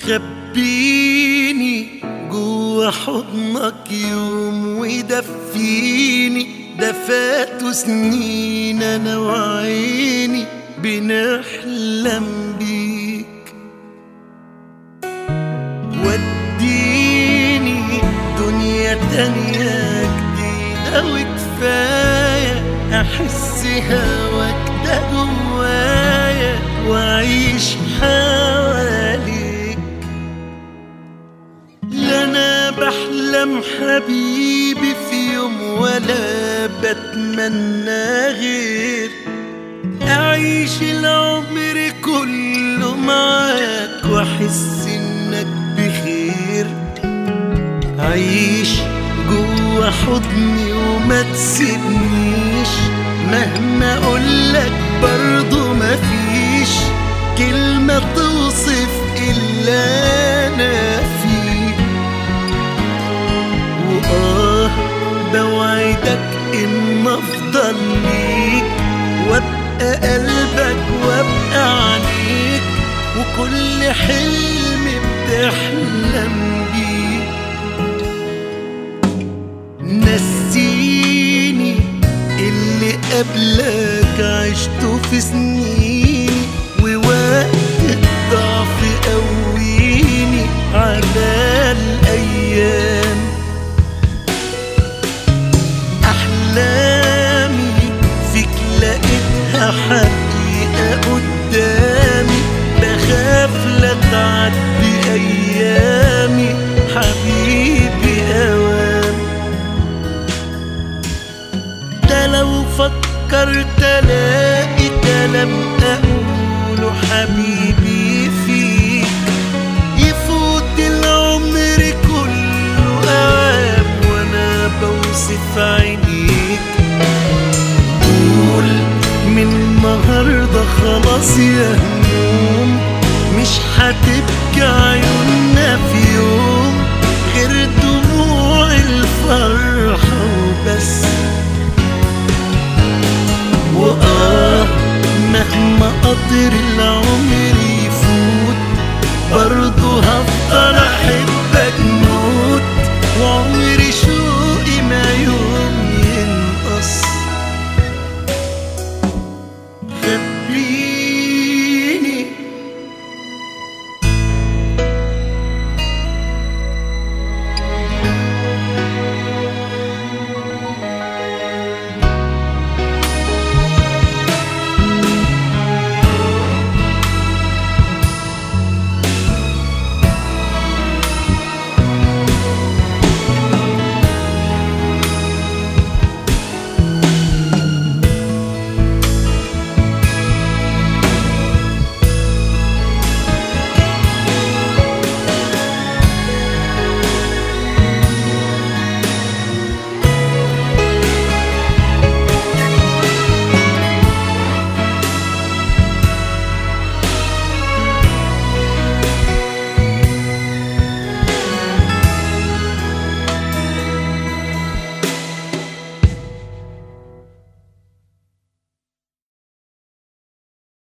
خبيني جوا حضنك يوم ودفيني ده فاتوا سنين انا وعيني بنحلم بيك وديني دنيا تانية جديدة وكفاية أحس هواك ده جوايا وأعيش حواليك لا أنا بحلم حبيبي في يوم ولا بتمنى غير أعيش العمر كله معاك وأحس إنك بخير عيش جوا حضني وما تسيبنيش مهما أقولك برضو مفيش كلمة توصف إلا أنا فيه وآه بوعدك إن أفضل ليك وابقى قلبك وابقى عليك وكل حلم بتحلم بيه نسيني اللي قبلك عشته في سنيني ووقت الضعف قويني على الأيام أحلامي فيك لقيتها حقيقة قدامي بخاف لا تعدي أيامي حبيبي أوام ده لو فكرت الاقي كلام اقوله حبيبي فيك يفوت العمر كله اوام وانا بوصف عينيك قول من النهارده خلاص يا هموم مش هتبكي عيوننا في يوم غير دموع الفرحة وبس وآه مهما قطر العمر